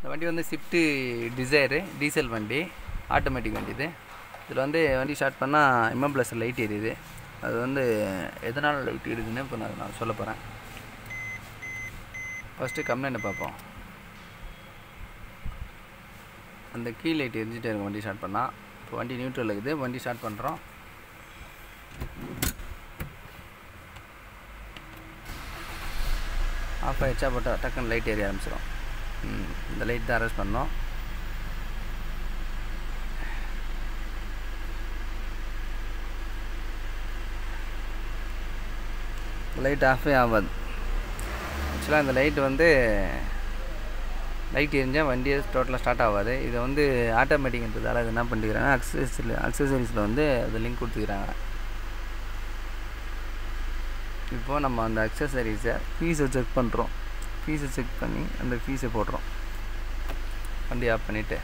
இந்த வண்டி வந்து ஸ்விஃப்ட்டு டிசைரு டீசல் வண்டி ஆட்டோமேட்டிக் வண்டி இது இதில் வந்து வண்டி ஸ்டார்ட் பண்ணால் எம்எம் ப்ளஸ் லைட் எரியுது அது வந்து எதனால் லைட் எரியுதுன்னு இப்போ நான் நான் சொல்ல போகிறேன் ஃபஸ்ட்டு கம்ப்ளைண்ட்டை பார்ப்போம் அந்த கீ லைட் எரிஞ்சிட்டே இருக்கும் வண்டி ஸ்டார்ட் பண்ணால் இப்போ வண்டி நியூட்ரல் இருக்குது வண்டி ஸ்டார்ட் பண்ணுறோம் ஆஃப் ஆகிடுச்சா போட்டால் டக்குன்னு லைட் எரிய ஆரம்பிச்சிடும் ம், இந்த லைட் தான் அரெஸ்ட் பண்ணோம் லைட் ஆஃபே ஆகாது ஆக்சுவலாக இந்த லைட் வந்து லைட் எரிஞ்சால் வண்டியே டோட்டலாக ஸ்டார்ட் ஆகாது இதை வந்து ஆட்டோமேட்டிக்ன்றதால இது என்ன பண்ணிக்கிறாங்க அக்சசரிஸில் அக்சசரிஸில் வந்து அது லிங்க் கொடுத்துக்கிறாங்க இப்போது நம்ம அந்த அக்சசரிஸை ஃபீஸை செக் பண்ணுறோம் ஃபீஸை செக் பண்ணி அந்த ஃபீஸை போடுறோம் வண்டி ஆஃப் பண்ணிவிட்டு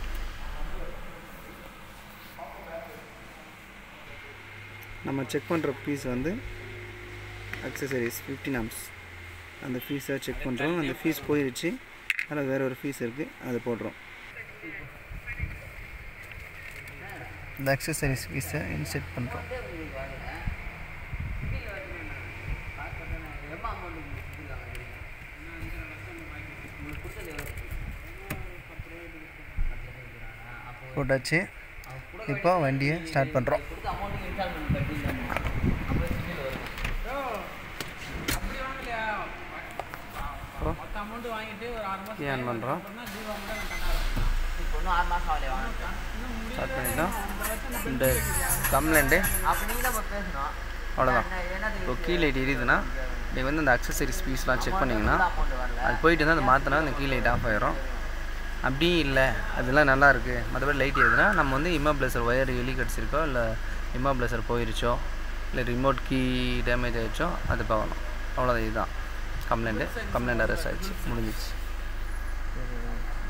நம்ம செக் பண்ணுற ஃபீஸ் வந்து அக்சசரிஸ் ஃபிஃப்டின் ஆம்ஸ் அந்த ஃபீஸை செக் பண்ணுறோம் அந்த ஃபீஸ் போயிடுச்சு அதில் வேறு ஒரு ஃபீஸ் இருக்குது அதை போடுறோம் இந்த அக்சசரிஸ் ஃபீஸை இன்செட் பண்ணுறோம் போட்டாச்சு இப்போ வண்டியை ஸ்டார்ட் பண்ணுறோம் ஏன் பண்ணுறோம் ஸ்டார்ட் பண்ணிட்டோம் இந்த கம்ப்ளைண்ட்டு அவ்வளோதான் இப்போ கீ லைட் எரியுதுன்னா நீங்கள் வந்து அந்த அக்சசரிஸ் ஃபீஸ்லாம் செக் பண்ணிங்கன்னா அது போயிட்டு தான் அதை மாற்றினா அந்த கீ லைட் ஆஃப் ஆயிரும் அப்படி இல்லை அதெல்லாம் நல்லா இருக்குது மற்றபடி லைட் எதுனா நம்ம வந்து இம்மா பிளஸர் ஒயர் எலி கடிச்சிருக்கோ இல்லை இம்மா பிளஸர் போயிருச்சோ இல்லை ரிமோட் கீ டேமேஜ் ஆயிடுச்சோ அது பார்க்கணும் அவ்வளோதான் இதுதான் கம்ப்ளைண்ட்டு கம்ப்ளைண்ட் அரெஸ்ட் ஆயிடுச்சு முடிஞ்சிச்சு